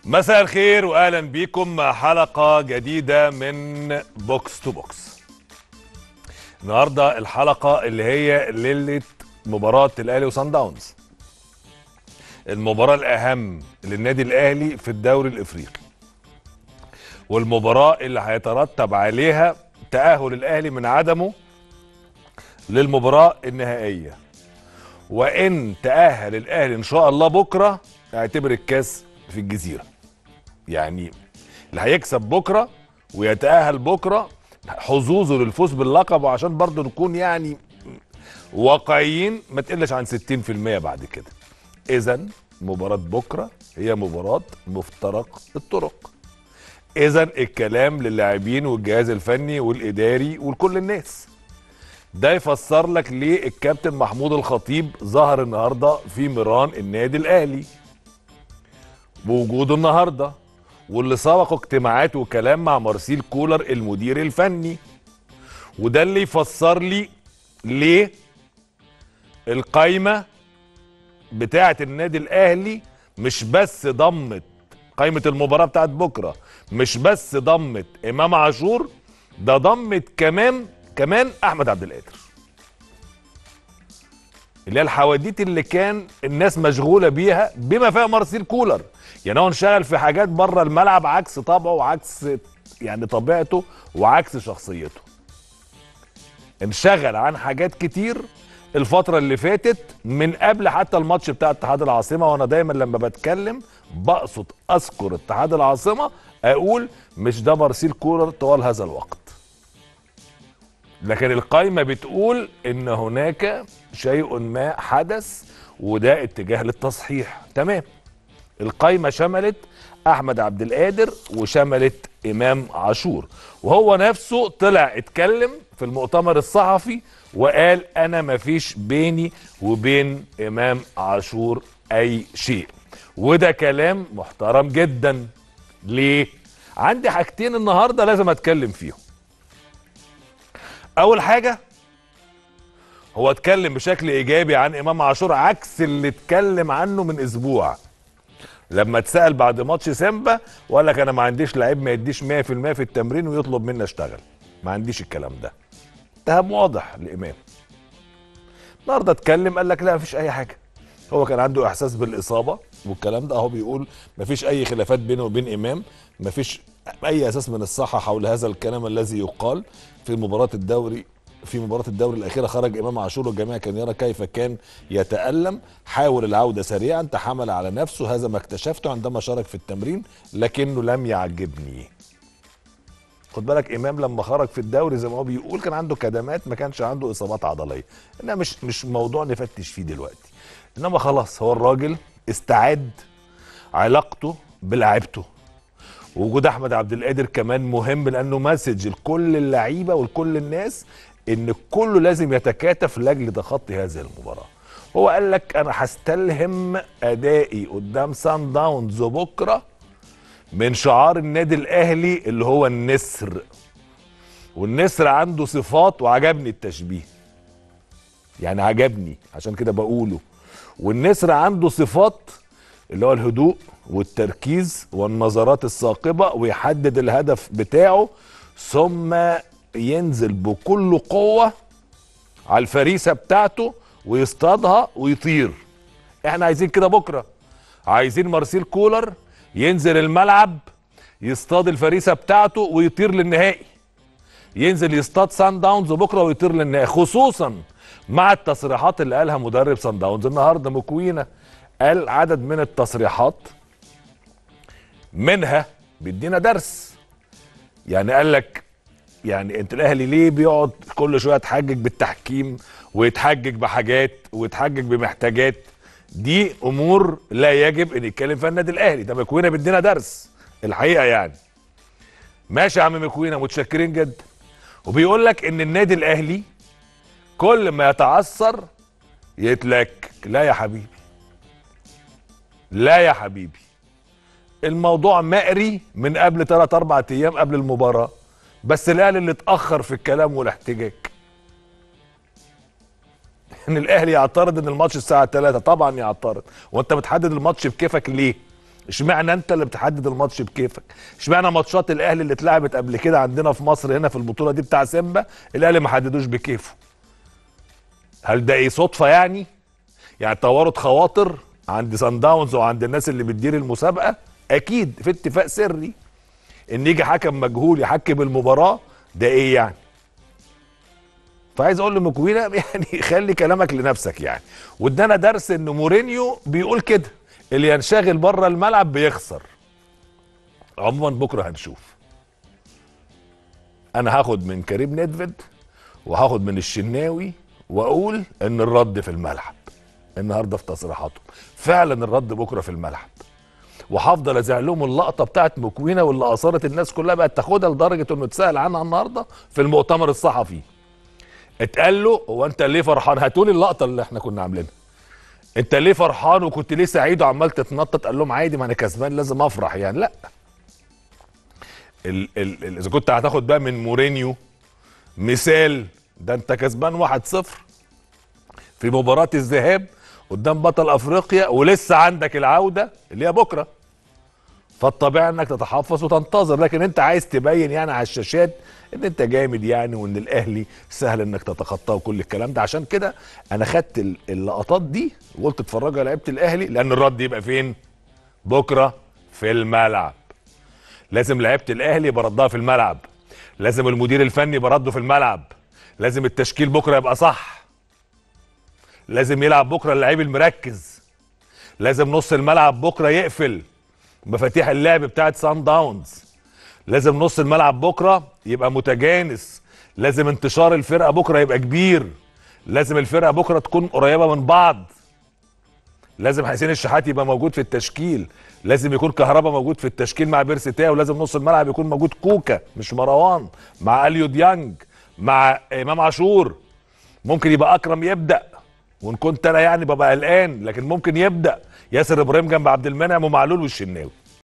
مساء الخير واهلا بيكم مع حلقه جديده من بوكس تو بوكس النهارده الحلقه اللي هي ليله مباراه الاهلي وصن داونز المباراه الاهم للنادي الاهلي في الدوري الافريقي والمباراه اللي هيترتب عليها تاهل الاهلي من عدمه للمباراه النهائيه وان تاهل الاهلي ان شاء الله بكره اعتبر الكاس في الجزيره يعني اللي هيكسب بكره ويتاهل بكره حظوظه للفوز باللقب وعشان برضه نكون يعني واقعيين ما تقلش عن 60% بعد كده اذا مباراه بكره هي مباراه مفترق الطرق اذا الكلام للاعبين والجهاز الفني والاداري ولكل الناس ده يفسر لك ليه الكابتن محمود الخطيب ظهر النهارده في ميران النادي الاهلي بوجوده النهارده واللي سبقوا اجتماعات وكلام مع مارسيل كولر المدير الفني وده اللي يفسر لي ليه القايمه بتاعه النادي الاهلي مش بس ضمت قائمه المباراه بتاعت بكره مش بس ضمت امام عاشور ده ضمت كمان كمان احمد عبد القادر اللي هي الحواديت اللي كان الناس مشغوله بيها بما فيها مارسيل كولر يعني هو انشغل في حاجات بره الملعب عكس طبعه وعكس يعني طبيعته وعكس شخصيته انشغل عن حاجات كتير الفترة اللي فاتت من قبل حتى الماتش بتاع اتحاد العاصمة وانا دايما لما بتكلم بقصد اذكر اتحاد العاصمة اقول مش ده مارسيل كولر طوال هذا الوقت لكن القايمة بتقول ان هناك شيء ما حدث وده اتجاه للتصحيح تمام القايمة شملت احمد عبد القادر وشملت امام عاشور وهو نفسه طلع اتكلم في المؤتمر الصحفي وقال انا مفيش بيني وبين امام عاشور اي شيء وده كلام محترم جدا ليه عندي حاجتين النهارده لازم اتكلم فيهم اول حاجه هو اتكلم بشكل ايجابي عن امام عاشور عكس اللي اتكلم عنه من اسبوع لما اتسال بعد ماتش سيمبا وقال لك انا ما عنديش لعيب ما يديش 100% في التمرين ويطلب مني اشتغل ما عنديش الكلام ده اتهام واضح لامام النهارده اتكلم قال لك لا مفيش اي حاجه هو كان عنده احساس بالاصابه والكلام ده اهو بيقول مفيش اي خلافات بينه وبين امام مفيش اي اساس من الصحه حول هذا الكلام الذي يقال في مباراه الدوري في مباراة الدوري الأخيرة خرج إمام عاشور والجميع كان يرى كيف كان يتألم حاول العودة سريعا تحمل على نفسه هذا ما اكتشفته عندما شارك في التمرين لكنه لم يعجبني خد بالك إمام لما خرج في الدوري زي ما هو بيقول كان عنده كدمات ما كانش عنده إصابات عضلية إنها مش مش موضوع نفتش فيه دلوقتي إنما خلاص هو الراجل استعاد علاقته بلاعيبته وجود احمد عبد القادر كمان مهم لانه مسج لكل اللعيبه ولكل الناس ان كله لازم يتكاتف لاجل تخطي هذه المباراه هو قال لك انا هستلهم ادائي قدام سان داونز بكره من شعار النادي الاهلي اللي هو النسر والنسر عنده صفات وعجبني التشبيه يعني عجبني عشان كده بقوله والنسر عنده صفات اللي هو الهدوء والتركيز والنظرات الثاقبه ويحدد الهدف بتاعه ثم ينزل بكل قوة على الفريسة بتاعته ويصطادها ويطير احنا عايزين كده بكرة عايزين مارسيل كولر ينزل الملعب يصطاد الفريسة بتاعته ويطير للنهائي ينزل يصطاد سان داونز بكرة ويطير للنهائي خصوصا مع التصريحات اللي قالها مدرب سان داونز النهارده مكوينة قال عدد من التصريحات منها بيدينا درس يعني قال لك يعني انت الاهلي ليه بيقعد كل شويه يتحجج بالتحكيم ويتحجج بحاجات ويتحجج بمحتاجات دي امور لا يجب ان يتكلم فيها النادي الاهلي ده مكوينه بيدينا درس الحقيقه يعني ماشي يا عم مكوينه متشكرين جدا وبيقول لك ان النادي الاهلي كل ما يتعثر يتلك لا يا حبيبي لا يا حبيبي الموضوع مقري من قبل 3 4 ايام قبل المباراه بس الاهلي اللي اتاخر في الكلام والاحتجاج ان الاهلي يعترض ان الماتش الساعه 3 طبعا يعترض وانت بتحدد الماتش بكيفك ليه اشمعنى انت اللي بتحدد الماتش بكيفك اشمعنى ماتشات الاهلي اللي اتلعبت قبل كده عندنا في مصر هنا في البطوله دي بتاع سيمبا الاهلي ما حددوش بكيفه هل ده ايه صدفه يعني يعني توارد خواطر عند سان داونز وعند الناس اللي بتدير المسابقه اكيد في اتفاق سري ان يجي حكم مجهول يحكم المباراه ده ايه يعني فعايز اقول لمكوينه يعني خلي كلامك لنفسك يعني وادانا درس ان مورينيو بيقول كده اللي ينشغل بره الملعب بيخسر عموما بكره هنشوف انا هاخد من كريم ندفد وهاخد من الشناوي واقول ان الرد في الملعب النهارده في تصريحاتهم فعلا الرد بكره في الملعب وهفضل ازع لهم اللقطه بتاعت مكوينه واللي اثارت الناس كلها بقت تاخدها لدرجه انه اتسال عنها النهارده في المؤتمر الصحفي اتقال له هو انت ليه فرحان هاتولي اللقطه اللي احنا كنا عاملينها انت ليه فرحان وكنت ليه سعيد وعمال تتنطط قال لهم عادي ما انا كسبان لازم افرح يعني لا ال ال ال اذا كنت هتاخد بقى من مورينيو مثال ده انت كسبان 1-0 في مباراة الذهاب قدام بطل افريقيا ولسه عندك العودة اللي هي بكرة فالطبيعي انك تتحفظ وتنتظر لكن انت عايز تبين يعني على الشاشات ان انت جامد يعني وان الاهلي سهل انك تتخطاه وكل الكلام ده عشان كده انا خدت ال- اللقطات دي وقلت اتفرجوا على لعيبه الاهلي لان الرد يبقى فين بكره في الملعب لازم لعيبه الاهلي يبقى ردها في الملعب لازم المدير الفني يبقى رده في الملعب لازم التشكيل بكره يبقى صح لازم يلعب بكره اللعيب المركز لازم نص الملعب بكره يقفل مفاتيح اللعب بتاعت سان داونز لازم نص الملعب بكره يبقى متجانس لازم انتشار الفرقه بكره يبقى كبير لازم الفرقه بكره تكون قريبه من بعض لازم حسين الشحات يبقى موجود في التشكيل لازم يكون كهربا موجود في التشكيل مع بيرسي تاو ولازم نص الملعب يكون موجود كوكا مش مروان مع اليو ديانج مع امام عاشور ممكن يبقى اكرم يبدا وان كنت انا يعني ببقى قلقان لكن ممكن يبدا ياسر ابراهيم جنب عبد المنعم ومعلول والشناوي